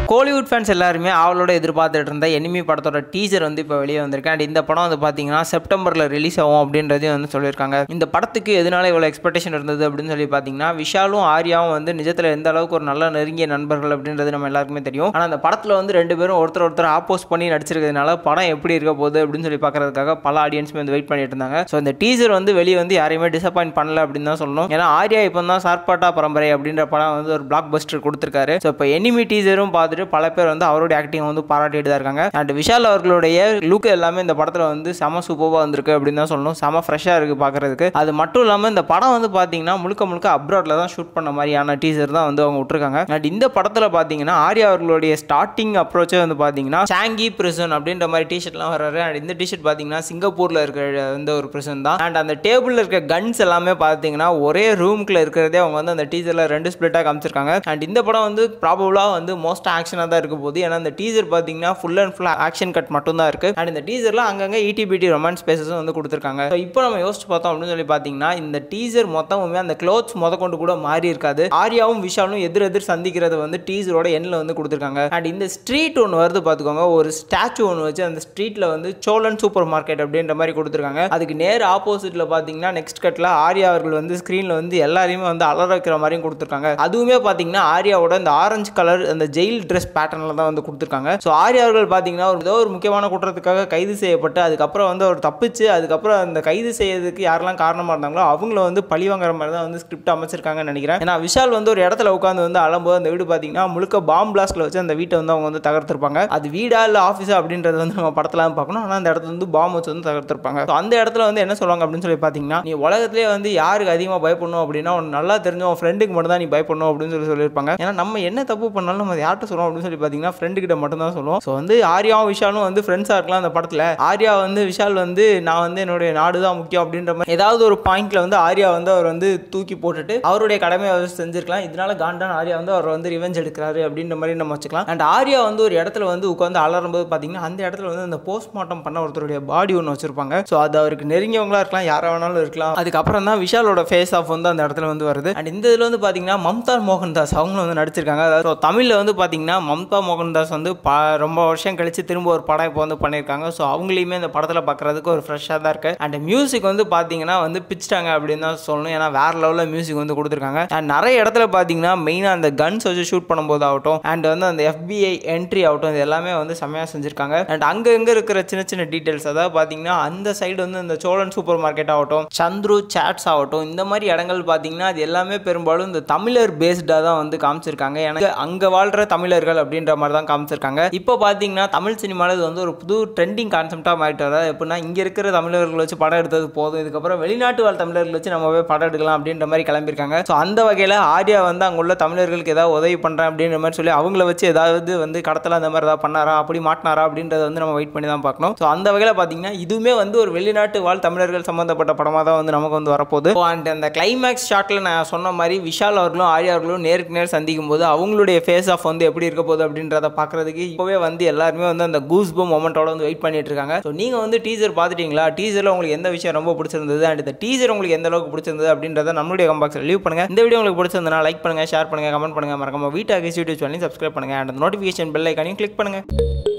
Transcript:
Kollywood fans எல்லாருமே அவளோட எதிர்பார்த்துட்டு இருந்த எனிமி படத்தோட டீசர் வந்து இப்போ வெளியே வந்திருக்கு அண்ட் இந்த படம் வந்து பார்த்தீங்கன்னா செப்டம்பரில் ரிலீஸ் ஆகும் அப்படின்றதையும் வந்து சொல்லியிருக்காங்க இந்த படத்துக்கு எதனால இவ்வளோ எக்ஸ்பெக்டேஷன் இருந்தது அப்படின்னு சொல்லி பார்த்தீங்கன்னா விஷாலும் ஆர்யாவும் வந்து நிஜத்தில் எந்த அளவுக்கு ஒரு நல்ல நெருங்கிய நண்பர்கள் அப்படின்றது நம்ம எல்லாருக்குமே தெரியும் ஆனால் அந்த படத்தில் வந்து ரெண்டு பேரும் ஒருத்தர் ஒருத்தர் ஆப்போஸ் பண்ணி நடிச்சிருக்கிறதுனால படம் எப்படி இருக்க போகுது அப்படின்னு சொல்லி பார்க்கறதுக்காக பல ஆடியன்ஸுமே வந்து வெயிட் பண்ணிட்டு இருந்தாங்க ஸோ இந்த டீசர் வந்து வெளியே வந்து யாரையுமே டிசப்பாயின்ட் பண்ணல அப்படின்னு தான் சொல்லணும் ஏன்னா ஆர்யா இப்போ தான் சார்பாட்டா பரம்பரை அப்படின்ற படம் வந்து ஒரு பிளாக் பஸ்டர் கொடுத்துருக்காரு ஸோ இப்போ எனிமி டீசரும் பார்த்துட்டு பல பேர் வந்து அவருடைய ஆக்டிங் வந்து பாராட்டிட்டு தான் இருக்காங்க அண்ட் விஷால் அவர்களுடைய லுக் எல்லாமே இந்த படத்தில் வந்து செம சூப்பராக வந்திருக்கு அப்படின்னு தான் சொல்லணும் செம ஃப்ரெஷ்ஷாக இருக்குது பார்க்குறதுக்கு அது மட்டும் இல்லாமல் இந்த படம் வந்து பார்த்தீங்கன்னா முழுக்க முழுக்க அப்ராட்ல தான் ஷூட் பண்ண மாதிரியான டீசர் தான் வந்து அவங்க விட்டுருக்காங்க அண்ட் இந்த படத்தில் பார்த்தீங்கன்னா ஆர்யா அவர்களுடைய ஸ்டார்டிங் அப்ரோச்சே வந்து பார்த்தீங்கன்னா சாங்கி பிரிசன் அப்படின்ற மாதிரி டிஷர்ட்லாம் வர்றாரு அண்ட் இந்த டிஷர்ட் பார்த்தீங்கன்னா சிங்கப்பூரில் இருக்கிற வந்து ஒரு பிரிசன் தான் அண்ட் அந்த டேபிளில் இருக்க கன்ஸ் எல்லாமே பார்த்தீங்கன்னா ஒரே ரூம்குள்ள இருக்கிறதே அவங்க வந்து அந்த டீசரில் ரெண்டு ஸ்பிளிட்டாக காமிச்சிருக்காங்க அண்ட் இந்த படம் வந்து ப்ராபபிளாக வந்து மோஸ்ட் ஆக்ஷனாக தான் இருக்க போகுது ஏன்னா இந்த டீசர் பார்த்தீங்கன்னா full and full action cut மட்டும் தான் இருக்குது அண்ட் இந்த டீசரில் அங்கங்கே இடிபிடி ரொமான்ஸ் ஸ்பேசஸும் வந்து கொடுத்துருக்காங்க ஸோ இப்போ நம்ம யோசிச்சு பார்த்தோம் அப்படின்னு சொல்லி பார்த்தீங்கன்னா இந்த டீசர் மொத்தமுமே அந்த க்ளோத்ஸ் முத கொண்டு கூட மாறி இருக்காது ஆர்யாவும் விஷாலும் எதிர் எதிர் சந்திக்கிறது வந்து டீசரோட எண்ணில் வந்து கொடுத்துருக்காங்க அண்ட் இந்த ஸ்ட்ரீட் ஒன்று வருது பார்த்துக்கோங்க ஒரு ஸ்டாச்சு ஒன்று வச்சு அந்த ஸ்ட்ரீட்டில் வந்து சோழன் சூப்பர் மார்க்கெட் அப்படின்ற மாதிரி கொடுத்துருக்காங்க அதுக்கு நேர் ஆப்போசிட்டில் பார்த்தீங்கன்னா நெக்ஸ்ட் கட்டில் ஆர்யா அவர்கள் வந்து ஸ்க்ரீனில் வந்து எல்லாரையுமே வந்து அலற வைக்கிற மாதிரியும் கொடுத்துருக்காங்க அதுவுமே பார்த்தீங்கன்னா ஆர்யாவோட இந்த ஆரஞ்சு கலர் அந்த ஜெயில் ட்ரெஸ் பேட்டர்னில் தான் வந்து கொடுத்துருக்காங்க ஸோ ஆர்யா அவர்கள் பார்த்தீங்கன்னா ஒரு ஏதோ ஒரு முக்கியமான குற்றத்துக்காக கைது செய்யப்பட்டு அதுக்கப்புறம் வந்து அவர் தப்பிச்சு அதுக்கப்புறம் அந்த கைது செய்யறதுக்கு யாரெல்லாம் காரணமாக இருந்தாங்களோ அவங்கள வந்து பழி வாங்குற மாதிரி தான் வந்து ஸ்கிரிப்ட் அமைச்சிருக்காங்கன்னு நினைக்கிறேன் ஏன்னா விஷால் வந்து ஒரு இடத்துல உட்காந்து வந்து அழும்போது அந்த வீடு பார்த்தீங்கன்னா முழுக்க பாம் பிளாஸ்ட்ல வச்சு அந்த வீட்டை வந்து அவங்க வந்து தகர்த்திருப்பாங்க அது வீடா இல்லை ஆஃபீஸா அப்படின்றது வந்து நம்ம படத்தில் பார்க்கணும் ஆனால் அந்த இடத்துல வந்து பாம் வச்சு வந்து தகர்த்திருப்பாங்க ஸோ அந்த இடத்துல வந்து என்ன சொல்லுவாங்க அப்படின்னு சொல்லி பார்த்தீங்கன்னா நீ உலகத்திலே வந்து யாருக்கு அதிகமாக பயப்படணும் அப்படின்னா உனக்கு நல்லா தெரிஞ்ச உன் ஃப்ரெண்டுக்கு மட்டும் தான் நீ பயப்படணும் அப்படின்னு சொல்லி சொல்லியிருப்பாங்க ஏன்னா நம்ம என்ன தப்பு பண்ணாலும் நம்ம யார்கிட்ட சொல்லுவோம் அப்படின்னு சொல்லி பார்த்தீங்கன்னா ஃப்ரெண்டு கிட்ட மட்டும் தான் சொல்லுவோம் ஸோ வந்து ஆர்யாவும் விஷாலும் வந்து ஃப்ரெண்ட்ஸாக இருக்கலாம் அந்த படத்தில் ஆர்யா வந்து விஷால் வந்து நான் வந்து என்னுடைய நாடு தான் முக்கியம் அப்படின்ற மாதிரி ஏதாவது ஒரு பாயிண்ட்ல வந்து ஆர்யா வந்து அவர் வந்து தூக்கி போட்டுட்டு அவருடைய கடமையை அவர் செஞ்சிருக்கலாம் இதனால காண்டான ஆர்யா வந்து அவர் வந்து ரிவெஞ்ச் எடுக்கிறாரு அப்படின்ற மாதிரி நம்ம வச்சுக்கலாம் அண்ட் ஆர்யா வந்து ஒரு இடத்துல வந்து உட்காந்து அலறும்போது பார்த்தீங்கன்னா அந்த இடத்துல வந்து அந்த போஸ்ட்மார்ட்டம் பண்ண ஒருத்தருடைய பாடி ஒன்று வச்சிருப்பாங்க ஸோ அது அவருக்கு நெருங்கியவங்களா இருக்கலாம் யாரா வேணாலும் இருக்கலாம் அதுக்கப்புறம் தான் விஷாலோட ஃபேஸ் ஆஃப் வந்து அந்த இடத்துல வந்து வருது அண்ட் இந்த இதில் வந்து பார்த்தீங்கன்னா மம்தா மோகன்தாஸ் அவங்களும் வந்து நடிச்சிருக்காங்க அதாவது தமிழில் வந்து பார்த்தீங்கன்னா மம்தா மோகன்தாஸ் வந்து ப ரொம்ப வருஷம் கழிச்சு திரும்ப ஒரு படம் இப்போ வந்து பண்ணியிருக்காங்க ஸோ அவங்களையுமே இந்த படத்தில் பார்க்குறதுக்கு ஒரு ஃப்ரெஷ்ஷாக தான் இருக்கு அண்ட் மியூசிக் வந்து பார்த்தீங்கன்னா வந்து பிச்சிட்டாங்க அப்படின்னு தான் சொல்லணும் ஏன்னா வேற லெவலில் மியூசிக் வந்து கொடுத்துருக்காங்க அண்ட் நிறைய இடத்துல பார்த்தீங்கன்னா மெயினாக அந்த கன்ஸ் வச்சு ஷூட் பண்ணும்போது ஆகட்டும் அண்ட் வந்து அந்த எஃபிஐ என்ட்ரி ஆகட்டும் இது எல்லாமே வந்து செம்மையாக செஞ்சுருக்காங்க அண்ட் அங்கங்கே இருக்கிற சின்ன சின்ன டீட்டெயில்ஸ் அதாவது பார்த்தீங்கன்னா அந்த சைடு வந்து இந்த சோழன் சூப்பர் மார்க்கெட் ஆகட்டும் சந்துரு சாட்ஸ் ஆகட்டும் இந்த மாதிரி இடங்கள் பார்த்தீங்கன்னா அது எல்லாமே பெரும்பாலும் இந்த தமிழர் பேஸ்டாக தான் வந்து காமிச்சிருக்காங்க எனக்கு அங்கே வாழ்கிற தமிழர்கள் அப்படின்ற மாதிரி தான் காமிச்சிருக்காங்க இப்போ பார்த்தீங்கன்னா தமிழ் சினிமாவில் இது வந்து ஒரு புது ட்ரெண்டிங் கான்செப்டாக மாறிட்டு வர எப்படின்னா இங்கே இருக்கிற தமிழர்கள் வச்சு படம் எடுத்தது போதும் இதுக்கப்புறம் வெளிநாட்டு வாழ் தமிழர்கள் வச்சு நம்ம போய் படம் எடுக்கலாம் அப்படின்ற மாதிரி கிளம்பியிருக்காங்க ஸோ அந்த வகையில் ஆர்யா வந்து அங்கே உள்ள தமிழர்களுக்கு ஏதாவது உதவி பண்ணுறேன் அப்படின்ற மாதிரி சொல்லி அவங்கள வச்சு ஏதாவது வந்து கடத்தல அந்த மாதிரி ஏதாவது பண்ணாரா அப்படி மாட்டினாரா அப்படின்றத வந்து நம்ம வெயிட் பண்ணி தான் பார்க்கணும் ஸோ அந்த வகையில் பார்த்தீங்கன்னா இதுவுமே வந்து ஒரு வெளிநாட்டு வாழ் தமிழர்கள் சம்மந்தப்பட்ட படமாக தான் வந்து நமக்கு வந்து வரப்போகுது அண்ட் அந்த கிளைமேக்ஸ் ஷாட்டில் நான் சொன்ன மாதிரி விஷால் அவர்களும் ஆர்யா அவர்களும் நேருக்கு நேர் சந்திக்கும் போது அவங்களுடைய ஃபேஸ் ஆஃப் வந்து எப்படி இருக்க போகுது அப்படின்றத பார்க்கறதுக்கு இப்போவே வந்து எல்லாருமே வந்து அந்த கூஸ் பம் மொமெண்ட்டோட வந்து வெயிட் பண்ணிட்டு இருக்காங்க ஸோ நீங்கள் வந்து டீசர் பார்த்துட்டீங்களா டீசரில் உங்களுக்கு எந்த விஷயம் ரொம்ப பிடிச்சிருந்தது அண்ட் இந்த டீசர் உங்களுக்கு எந்த அளவுக்கு பிடிச்சிருந்தது அப்படின்றத நம்மளுடைய கம்பாக்ஸில் லீவ் பண்ணுங்க இந்த வீடியோ உங்களுக்கு பிடிச்சிருந்தனா லைக் பண்ணுங்க ஷேர் பண்ணுங்க கமெண்ட் பண்ணுங்க மறக்காம வீட்டாக யூடியூப் சேனலையும் சப்ஸ்கிரைப் பண்ணுங்க அண்ட் நோட்டிஃபிகேஷன் பெல் ஐக்கானையும் கிளிக் பண்ணுங்க